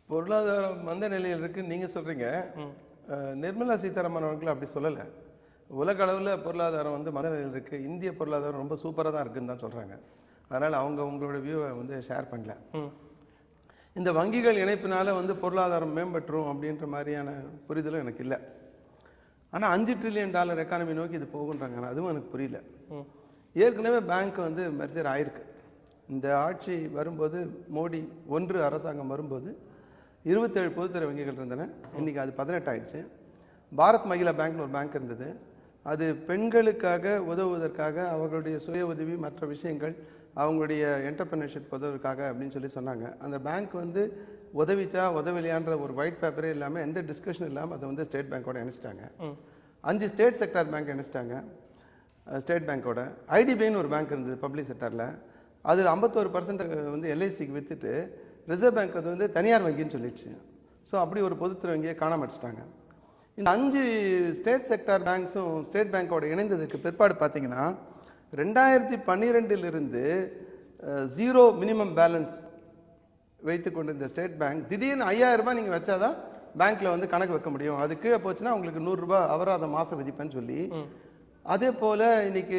பொருளாதாரம் மந்த நிலையில் இருக்குன்னு நீங்க சொல்றீங்க அஹ், நிர்மலா சீதாராமன் அவர்கள் அப்படி சொல்லல உலக அளவுல பொருளாதாரம் வந்து மந்த நிலையில் இருக்கு இந்திய பொருளாதாரம் ரொம்ப சூப்பரா தான் இருக்குன்னு தான் சொல்றாங்க அதனால அவங்க உங்களோட வியூவை வந்து ஷேர் பண்ணல ம். இந்த வங்கிகள் இணைப்பினால வந்து பொருளாதாரம் மேம்பட்டுரும் அப்படின்ற மாதிரியான புரிதலும் எனக்கு இல்லை ஆனா அஞ்சு ட்ரில்லியன் டாலர் எக்கானமி நோக்கி இது போகுன்றாங்க ஆனா அதுவும் எனக்கு புரியல ம். ஏற்கனவே பேங்க் வந்து மெர்ஜர் ஆயிருக்கு இந்த ஆட்சி வரும்போது மோடி ஒன்று அரசாங்கம் வரும்போது இருபத்தேழு பொதுத்துறை வங்கிகள் இருந்தன இன்னைக்கு அது பதினெட்டு ஆயிடுச்சு பாரத் மகிழா பேங்க்னு ஒரு பேங்க் இருந்தது அது பெண்களுக்காக உதவுவதற்காக அவர்களுடைய சுய உதவி மற்ற விஷயங்கள் அவங்களுடைய என்டர்பிரினர்ஷிப் உதவுவதற்காக அப்படின்னு சொல்லி சொன்னாங்க அந்த பேங்க் வந்து உதவிச்சா உதவிலையான்ற ஒரு ஒயிட் பேப்பரே இல்லாமல் எந்த டிஸ்கஷனும் இல்லாமல் அதை வந்து ஸ்டேட் பேங்க்கோட இணைச்சிட்டாங்க அஞ்சு ஸ்டேட் செக்டார் பேங்க் இணைச்சிட்டாங்க ஸ்டேட் பேங்க்கோட ஐடிபிஐன்னு ஒரு பேங்க் இருந்தது பப்ளிக் செக்டரில் அதில் ஐம்பத்தோரு பர்சன்ட் வந்து எல்ஐசிக்கு விற்றுட்டு ரிசர்வ் பேங்க் அது வந்து தனியார் வங்கின்னு சொல்லிடுச்சு ஸோ அப்படி ஒரு பொதுத்துறை வங்கியை காணாம அடிச்சிட்டாங்க இந்த அஞ்சு ஸ்டேட் செக்டார் பேங்க்ஸும் ஸ்டேட் பேங்க்கோட இணைந்ததுக்கு பிற்பாடு பார்த்தீங்கன்னா ரெண்டாயிரத்தி பன்னிரெண்டிலிருந்து ஜீரோ மினிமம் பேலன்ஸ் வைத்து கொண்டிருந்த ஸ்டேட் பேங்க் திடீர்னு ஐயாயிரம் ரூபாய் நீங்கள் வச்சாதான் பேங்க்ல வந்து கணக்கு வைக்க முடியும் அது கீழே போச்சுன்னா உங்களுக்கு நூறுரூபா அபராதம் மாசம் விதிப்பேன்னு சொல்லி அதே போல இன்னைக்கு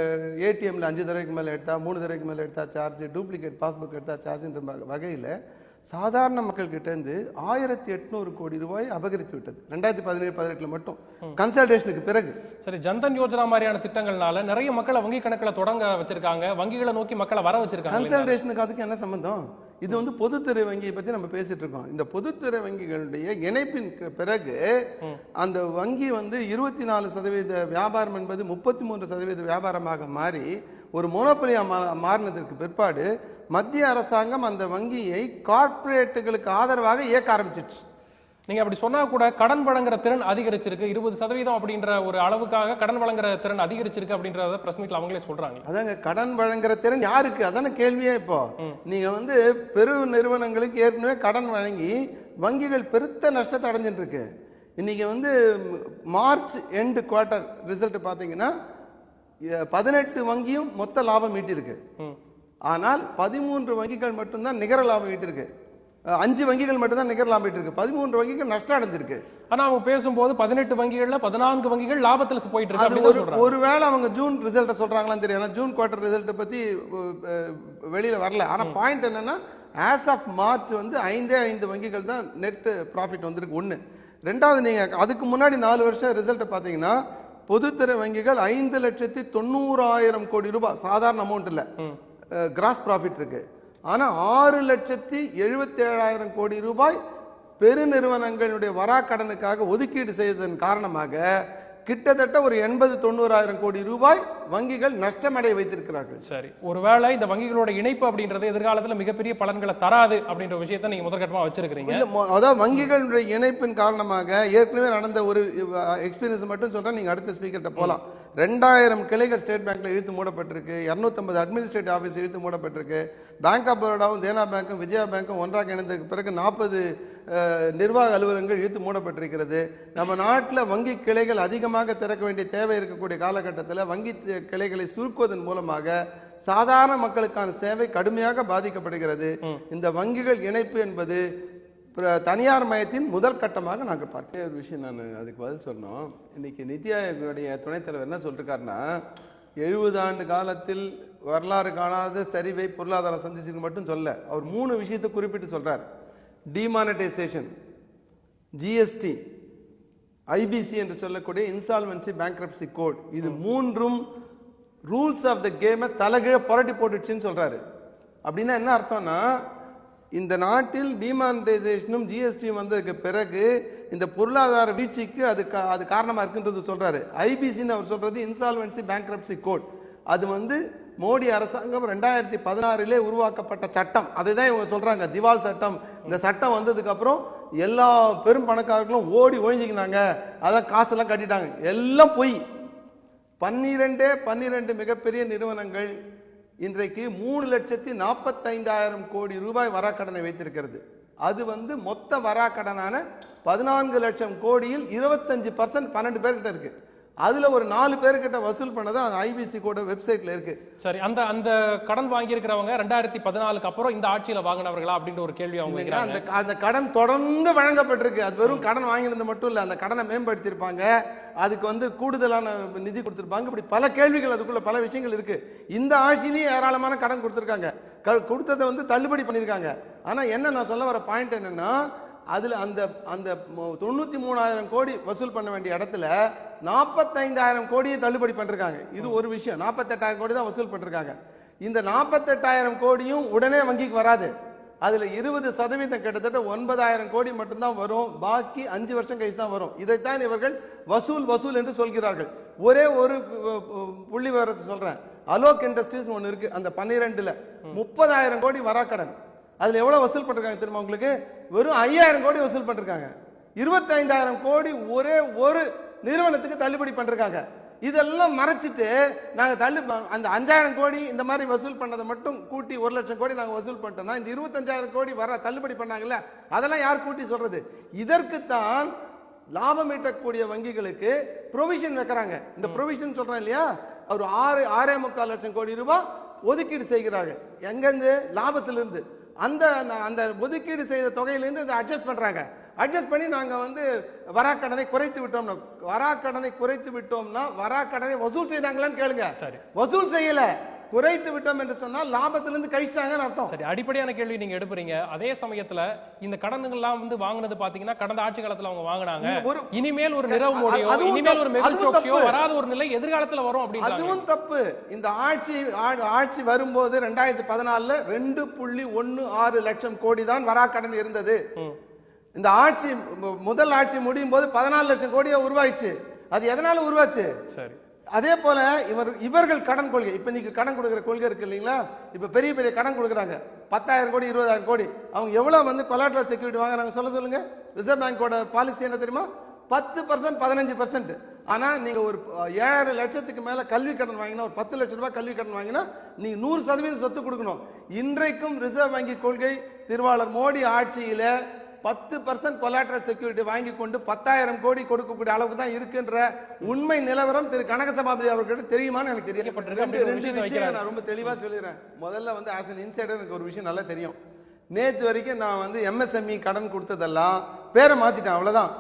ஏடிஎம்ல அஞ்சு தடவைக்கு மேலே எடுத்தா மூணு தடவைக்கு மேலே எடுத்தா சார்ஜ் டூப்ளிகேட் பாஸ்புக் எடுத்தா சார்ஜ்ன்ற வகையில் சாதாரண மக்கள் கிட்ட இருந்து ஆயிரத்தி எட்நூறு கோடி ரூபாய் அபகரித்து விட்டது ரெண்டாயிரத்தி பதினேழு பதினெட்டுல மட்டும் கன்சல்டேஷனுக்கு பிறகு சரி ஜன்தன் யோஜனா மாதிரியான திட்டங்கள்னால நிறைய மக்களை வங்கி கணக்குல தொடங்க வச்சிருக்காங்க வங்கிகளை நோக்கி மக்களை வர வச்சிருக்காங்க கன்சல்டேஷனுக்கு அதுக்கு என்ன சம்பந்தம் இது வந்து பொதுத்துறை வங்கியை பத்தி நம்ம பேசிட்டு இருக்கோம் இந்த பொதுத்துறை வங்கிகளுடைய இணைப்பின் க- பிறகு அந்த வங்கி வந்து இருபத்தி நாலு சதவீத வியாபாரம் என்பது முப்பத்தி மூன்று சதவீத வியாபாரமாக மாறி ஒரு மோனோபலியா மாறினதற்கு பிற்பாடு மத்திய அரசாங்கம் அந்த வங்கியை கார்ப்பரேட்டுகளுக்கு ஆதரவாக இயக்க ஆரம்பிச்சிடுச்சு நீங்க அப்படி சொன்னா கூட கடன் வழங்குற திறன் அதிகரிச்சிருக்கு இருபது சதவீதம் அப்படின்ற ஒரு அளவுக்காக கடன் வழங்குற திறன் அதிகரிச்சிருக்கு அப்படின்றத பிரஸ் மீட்ல அவங்களே சொல்றாங்க அதாங்க கடன் வழங்குற திறன் யாருக்கு அதான கேள்வியே இப்போ நீங்க வந்து பெரு நிறுவனங்களுக்கு ஏற்கனவே கடன் வழங்கி வங்கிகள் பெருத்த நஷ்டத்தை அடைஞ்சிட்டு இருக்கு இன்னைக்கு வந்து ம், மார்ச் எண்டு குவார்ட்டர் ரிசல்ட் பார்த்தீங்கன்னா எ- பதினெட்டு வங்கியும் மொத்த லாபம் ஈட்டிருக்கு ம். ஆனால் பதிமூன்று வங்கிகள் மட்டும்தான் நிகர லாபம் ஈட்டிருக்கு அஹ், அஞ்சு வங்கிகள் மட்டும்தான் நிகர லாபம் ஈட்டிருக்கு பதிமூன்று வங்கிகள் நஷ்டம் அடைஞ்சிருக்கு ஆனா அவங்க பேசும்போது பதினெட்டு வங்கிகள்ல பதினான்கு வங்கிகள் லாபத்துல போயிட்டு இருக்கு அது அப்படின்னு ஒரு சொல்றாங்க ஒருவேளை அவங்க ஜூன் ரிசல்ட்டை சொல்றாங்களான்னு தெரியும் ஏன்னா ஜூன் குவார்டர் ரிசல்ட்டை பத்தி அஹ், அஹ், வெளியில வரல ஆனா பாயிண்ட் என்னன்னா ஆஸ் ஆஃப் மார்ச் வந்து ஐந்தே ஐந்து வங்கிகள் தான் நெட் ப்ராஃபிட் வந்திருக்கு ஒண்ணு ரெண்டாவது நீங்க அதுக்கு முன்னாடி நாலு வருஷம் ரிசல்ட்டை பார்த்தீங்கன்னா பொதுத்துறை வங்கிகள் ஐந்து லட்சத்தி தொண்ணூறாயிரம் கோடி ரூபாய் சாதாரண அமௌண்ட் இல்ல கிராஸ் ப்ராஃபிட் இருக்கு ஆனா ஆறு லட்சத்தி எழுபத்தேழாயிரம் கோடி ரூபாய் பெருநிறுவனங்களுடைய வராக்கடனுக்காக ஒதுக்கீடு செய்ததன் காரணமாக கிட்டத்தட்ட ஒரு எண்பது தொண்ணூறாயிரம் கோடி ரூபாய் வங்கிகள் நஷ்டமடைய வைத்திருக்கிறார்கள் சரி ஒருவேளை இந்த வங்கிகளோட இணைப்பு அப்படின்றது எதிர்காலத்துல மிகப்பெரிய பலன்களை தராது அப்படின்ற விஷயத்தை நீங்க முதற்கட்டமா வச்சிருக்கீங்க இல்ல மொ- அதாவது வங்கிகளுடைய இணைப்பின் காரணமாக ஏற்கனவே நடந்த ஒரு எக்ஸ்பீரியன்ஸ் மட்டும் சொல்றேன் நீங்க அடுத்த ஸ்பீக்கர்கிட்ட போலாம் ரெண்டாயிரம் கிளைகள் ஸ்டேட் பேங்க்ல இழுத்து மூடப்பட்டிருக்கு இரநூத்தம்பது அட்மினிஸ்ட்ரேட்டிவ் ஆஃபீஸ் இழுத்து மூடப்பட்டிருக்கு பேங்க் ஆஃப் பரோடாவும் தேனா பேங்க்கும் விஜயா பேங்க்கும் ஒன்றாக இணைந்ததுக்கு பிறகு நாற்பது நிர்வாக அலுவலகங்கள் இழுத்து மூடப்பட்டிருக்கிறது நம்ம நாட்டில் வங்கி கிளைகள் அதிகமாக திறக்க வேண்டிய தேவை இருக்கக்கூடிய காலகட்டத்தில் வங்கி தி- கிளைகளை சுருக்குவதன் மூலமாக சாதாரண மக்களுக்கான சேவை கடுமையாக பாதிக்கப்படுகிறது இந்த வங்கிகள் இணைப்பு என்பது பிர- தனியார் மயத்தின் முதல் கட்டமாக நாங்கள் பார்க்கிறோம் ஒரு விஷயம் நான் அதுக்கு பதில் சொன்னோம் இன்னைக்கு நித்தி ஆயோக்குடைய துணைத் தலைவர் என்ன சொல்லிருக்காருன்னா எழுபது ஆண்டு காலத்தில் வரலாறு காணாத சரிவை பொருளாதாரம் சந்திச்சுக்கு மட்டும் சொல்ல அவர் மூணு விஷயத்தை குறிப்பிட்டு சொல்றார் டிமானடைசேஷன் ஜிஎஸ்டி ஐபிசி என்று சொல்லக்கூடிய இன்சால்வன்சி பேங்க்ரப்சி கோட் இது மூன்றும் ரூல்ஸ் ஆஃப் த கேமை தலைகீழ புரட்டி போட்டுடுச்சுன்னு சொல்றாரு அப்படின்னா என்ன அர்த்தம்னா இந்த நாட்டில் டிமானிட்டைசேஷனும் ஜிஎஸ்டியும் வந்ததுக்கு பிறகு இந்த பொருளாதார வீழ்ச்சிக்கு அது கா- அது காரணமா இருக்குன்றது சொல்றாரு ஐபிசின்னு அவர் சொல்றது இன்சால்வன்சி பேங்க்ரப்சி கோட் அது வந்து மோடி அரசாங்கம் ரெண்டாயிரத்தி பதினாறிலே உருவாக்கப்பட்ட சட்டம் அதை தான் இவங்க சொல்றாங்க திவால் சட்டம் இந்த சட்டம் வந்ததுக்கு அப்புறம் எல்லா பெரும் பணக்காரர்களும் ஓடி ஒழிஞ்சிக்கினாங்க அதான் காசெல்லாம் கட்டிட்டாங்க எல்லாம் பொய் பன்னிரெண்டே பன்னிரெண்டு மிகப்பெரிய நிறுவனங்கள் இன்றைக்கு மூணு லட்சத்தி நாற்பத்தைந்தாயிரம் கோடி ரூபாய் வராக்கடனை வைத்திருக்கிறது அது வந்து மொத்த வராக்கடனான பதினான்கு லட்சம் கோடியில் இருபத்தஞ்சு பர்சன்ட் பன்னெண்டு பேர்கிட்ட இருக்கு அதுல ஒரு நாலு பேர்கிட்ட வசூல் பண்ணது அந்த ஐபிசி கூட வெப்சைட்ல இருக்கு சரி அந்த அந்த கடன் வாங்கியிருக்கிறவங்க ரெண்டாயிரத்தி பதினாலுக்கு அப்புறம் இந்த ஆட்சியில வாங்கினவர்களா அப்படின்ற ஒரு கேள்வி அவங்க இல்லைங்களா? வைக்கிறாங்க அந்த அந்த கடன் தொடர்ந்து வழங்கப்பட்டிருக்கு அது வெறும் கடன் வாங்கினது மட்டும் இல்ல அந்த கடனை மேம்படுத்தியிருப்பாங்க அதுக்கு வந்து கூடுதலான நிதி கொடுத்திருப்பாங்க இப்படி பல கேள்விகள் அதுக்குள்ள பல விஷயங்கள் இருக்கு இந்த ஆட்சியிலேயே ஏராளமான கடன் கொடுத்திருக்காங்க க- கொடுத்ததை வந்து தள்ளுபடி பண்ணியிருக்காங்க ஆனா என்ன நான் சொல்ல வர பாயிண்ட் என்னன்னா அதுல அந்த அந்த மு- தொண்ணூத்தி மூணாயிரம் கோடி வசூல் பண்ண வேண்டிய இடத்துல நாற்பத்தைந்தாயிரம் கோடியை தள்ளுபடி பண்ணிருக்காங்க இது ஒரு விஷயம் நாற்பத்தெட்டாயிரம் கோடி தான் வசூல் பண்ணிருக்காங்க இந்த நாற்பத்தெட்டாயிரம் கோடியும் உடனே வங்கிக்கு வராது அதுல இருபது சதவீதம் கிட்டத்தட்ட ஒன்பதாயிரம் கோடி மட்டும்தான் வரும் பாக்கி அஞ்சு வருஷம் கழிச்சு தான் வரும் இதைத்தான் இவர்கள் வசூல் வசூல் என்று சொல்கிறார்கள் ஒரே ஒரு அஹ், அஹ், புள்ளி விவரத்தை சொல்றேன் அலோக் இண்டஸ்ட்ரீஸ் ஒன்னு இருக்கு அந்த பன்னிரெண்டுல முப்பதாயிரம் கோடி வராக்கடன் அதுல எவ்வளவு வசூல் பண்ணிருக்காங்க தெரியுமா உங்களுக்கு வெறும் ஐயாயிரம் கோடி வசூல் பண்ணிருக்காங்க இருபத்தைந்தாயிரம் கோடி ஒரே ஒரு நிறுவனத்துக்கு தள்ளுபடி பண்ணிருக்காங்க இதெல்லாம் மறைச்சிட்டு நாங்க தள்ளு அந்த அஞ்சாயிரம் கோடி இந்த மாதிரி வசூல் பண்ணதை மட்டும் கூட்டி ஒரு லட்சம் கோடி நாங்க வசூல் பண்ணிட்டோம்னா இந்த இருபத்தஞ்சாயிரம் கோடி வர தள்ளுபடி பண்ணாங்கல்ல அதெல்லாம் யார் கூட்டி சொல்றது இதற்குத்தான் லாபம் ஈட்டக்கூடிய வங்கிகளுக்கு ப்ரொவிஷன் வைக்கிறாங்க இந்த ப்ரொவிஷன் சொல்றேன் இல்லையா ஒரு ஆறு ஆறே முக்கால் லட்சம் கோடி ரூபாய் ஒதுக்கீடு செய்கிறார்கள் எங்கிருந்து லாபத்திலிருந்து அந்த அந்த ஒதுக்கீடு செய்த தொகையிலிருந்து இதை அட்ஜஸ்ட் பண்றாங்க அட்ஜஸ்ட் பண்ணி நாங்க வந்து வராக்கடனை குறைத்து விட்டோம்னா வராக்கடனை குறைத்து விட்டோம்னா வராக்கடனை வசூல் செய்தாங்களான்னு கேளுங்க சரி. வசூல் செய்யல குறைத்து விட்டோம் என்று சொன்னால் லாபத்திலிருந்து கழிச்சாங்கன்னு அர்த்தம் சரி அடிப்படையான கேள்வி நீங்க எடுப்பீங்க அதே சமயத்துல இந்த கடன்கள்லாம் வந்து வாங்குனது பாத்தீங்கன்னா கடந்த ஆட்சி காலத்துல அவங்க வாங்கினாங்க நீங்க ஒரு- இனிமேல் ஒரு நிரவ் அது- மோடியோ அதுவும் இனிமேல் ஒரு தப்பு. மெகுல் அதுவும் சோக்சியோ தப்பு. வராத ஒரு நிலை எதிர்காலத்துல வரும் அப்படின்றாங்க அதுவும் தப்பு இந்த ஆட்சி ஆ- ஆட்சி வரும்போது ரெண்டாயிரத்தி பதினாலுல ரெண்டு புள்ளி ஒன்னு ஆறு லட்சம் கோடி தான் வராக்கடன் இருந்தது ம். இந்த ஆட்சி மு- முதல் ஆட்சி முடியும் போது பதினாலு லட்சம் கோடியா உருவாயிடுச்சு அது எதனால உருவாச்சு சரி அதே போல இவர் இவர்கள் கடன் கொள்கை இப்ப நீங்க கடன் கொடுக்கிற கொள்கை இருக்கு இல்லைங்களா இப்ப பெரிய பெரிய கடன் கொடுக்குறாங்க பத்தாயிரம் கோடி இருபதாயிரம் கோடி அவங்க எவ்வளவு வந்து கொலாட்ரல் செக்யூரிட்டி வாங்குறாங்க சொல்ல சொல்லுங்க ரிசர்வ் பேங்கோட பாலிசி என்ன தெரியுமா பத்து பர்சன்ட் பதினஞ்சு பர்சன்ட் ஆனா நீங்க ஒரு அஹ், ஏழரை லட்சத்துக்கு மேல கல்வி கடன் வாங்கினா ஒரு பத்து லட்சம் ரூபாய் கல்வி கடன் வாங்கினா நீங்க நூறு சதவீதம் சொத்து கொடுக்கணும் இன்றைக்கும் ரிசர்வ் வங்கி கொள்கை திருவாளர் மோடி ஆட்சியில பத்து பர்சன்ட் கொலாட்ரல் செக்யூரிட்டி வாங்கி கொண்டு பத்தாயிரம் கோடி கொடுக்கக்கூடிய அளவுக்கு தான் இருக்குன்ற உண்மை நிலவரம் திரு கனக சபாபதி அவர்கிட்ட தெரியுமான்னு எனக்கு தெரியல கேள்விப்பட்டிருக்கேன். ரெண்டு அப்படி ஒரு ரெண்டு விஷயத்தை விஷயம் வைக்கிறாங்க. நான் ரொம்ப தெளிவா சொல்லிடுறேன் முதல்ல வந்து ஆஸ் அன் இன்சைடர் எனக்கு ஒரு விஷயம் நல்லா தெரியும் நேத்து வரைக்கும் நான் வந்து எம்எஸ்எம்இ கடன் கொடுத்ததெல்லாம் பேரை மாத்திட்டேன் அவ்வளவுதான்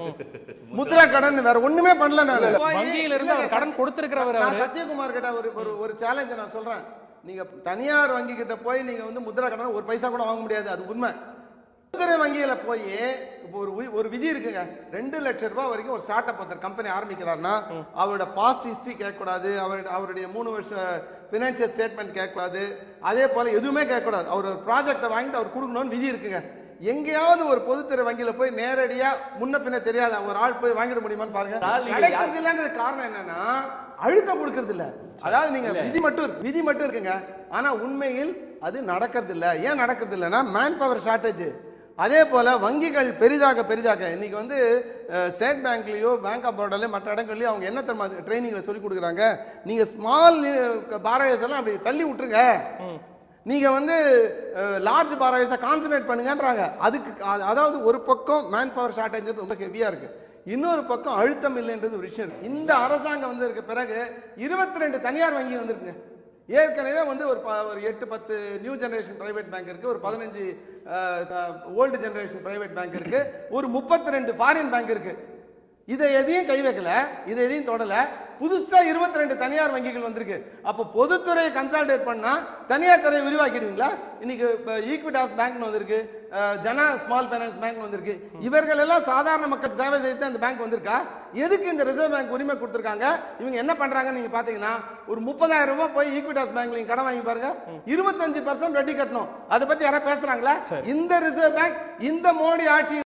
முத்ரா கடன் வேற ஒண்ணுமே பண்ணல நான் வங்கியில இருந்து அவர் கடன் கொடுத்திருக்கிறவர் நான் அவரு சத்யகுமார் கிட்ட ஒரு ஒரு ஒரு சேலஞ்சை நான் சொல்றேன் நீங்க தனியார் வங்கி கிட்ட போய் நீங்க வந்து முத்ரா கடன் ஒரு பைசா கூட வாங்க முடியாது அது உண்மை பொதுத்துறை வங்கியில போய் இப்போ ஒரு வி- ஒரு விதி இருக்குங்க ரெண்டு லட்சம் ரூபாய் வரைக்கும் ஒரு ஸ்டார்ட் அப் ஒருத்தர் கம்பெனி ஆரம்பிக்கிறாருன்னா அவரோட பாஸ்ட் ஹிஸ்டரி கேட்கக்கூடாது அவருடைய அவருடைய மூணு வருஷ பினான்சியல் ஸ்டேட்மெண்ட் கேட்கக்கூடாது அதே போல எதுவுமே கேட்கக்கூடாது அவர் ஒரு ப்ராஜெக்டை வாங்கிட்டு அவர் கொடுக்கணும்னு விதி இருக்குங்க எங்கேயாவது ஒரு பொதுத்துறை வங்கியில போய் நேரடியா முன்ன பின்ன தெரியாத ஒரு ஆள் போய் வாங்கிட முடியுமான்னு பாருங்க நாள் நீங்க கிடைக்கிறது இல்லைன்றது காரணம் என்னன்னா அழுத்தம் கொடுக்கறது இல்ல அதாவது நீங்க விதி மட்டும் இருக்கு. விதி மட்டும் இருக்குங்க ஆனா உண்மையில் அது நடக்கிறது இல்ல ஏன் நடக்கிறது இல்லைன்னா மேன் பவர் ஷார்டேஜ் அதே போல வங்கிகள் பெரிதாக பெரிதாக இன்னைக்கு வந்து அஹ், ஸ்டேட் பேங்க்லயோ பேங்க் ஆஃப் பரோடாலயோ மற்ற இடங்கள்லயோ அவங்க என்ன தெரியுமா ட்ரைனிங்ல சொல்லி கொடுக்குறாங்க நீங்க ஸ்மால் பாரோயர்ஸ் எல்லாம் அப்படி தள்ளி விட்டுருங்க நீங்க வந்து லார்ஜ் பாரோயர்ஸை கான்சன்ட்ரேட் பண்ணுங்கன்றாங்க அதுக்கு அ- அதாவது ஒரு பக்கம் மேன் பவர் ஷார்டேஜ் ரொம்ப ஹெவியா இருக்கு இன்னொரு பக்கம் அழுத்தம் இல்லைன்றது ஒரு விஷயம் இருக்கு. இந்த அரசாங்கம் வந்ததுக்கு பிறகு இருபத்தி ரெண்டு தனியார் வங்கி வந்திருக்குங்க ஏற்கனவே வந்து ஒரு ப- ஒரு எட்டு பத்து நியூ ஜெனரேஷன் பிரைவேட் பேங்க் இருக்கு ஒரு பதினஞ்சு ஓல்டு ஜெனரேஷன் பிரைவேட் பேங்க் இருக்கு ஒரு முப்பத்தி ரெண்டு ஃபாரின் பேங்க் இருக்கு இதை எதையும் கை வைக்கல இதை எதையும் தொடல புதுசா இருபத்தி ரெண்டு தனியார் வங்கிகள் வந்திருக்கு அப்போ பொதுத்துறையை கன்சால்டேட் பண்ணா தனியார் துறையை விரிவாக்கிடுவீங்களா இன்னைக்கு ஈக்விட்டாஸ் பேங்க் வந்திருக்கு அஹ், ஜனா ஸ்மால் ஃபைனான்ஸ் பேங்க் வந்திருக்கு இவர்கள் எல்லாம் சாதாரண மக்கள் சேவை செய்து அந்த பேங்க் வந்திருக்கா எதுக்கு இந்த ரிசர்வ் பேங்க் உரிமை கொடுத்திருக்காங்க இவங்க என்ன பண்றாங்கன்னு நீங்க பாத்தீங்கன்னா ஒரு முப்பதாயிரம் ரூபாய் போய் ஈக்விட்டாஸ் பேங்க்ல நீங்க கடன் வாங்கி பாருங்க இருபத்தஞ்சு பர்சன்ட் வட்டி கட்டணும் அதை பத்தி யாராவது பேசுறாங்களா இந்த ரிசர்வ் பேங்க் இந்த மோடி ஆட்சி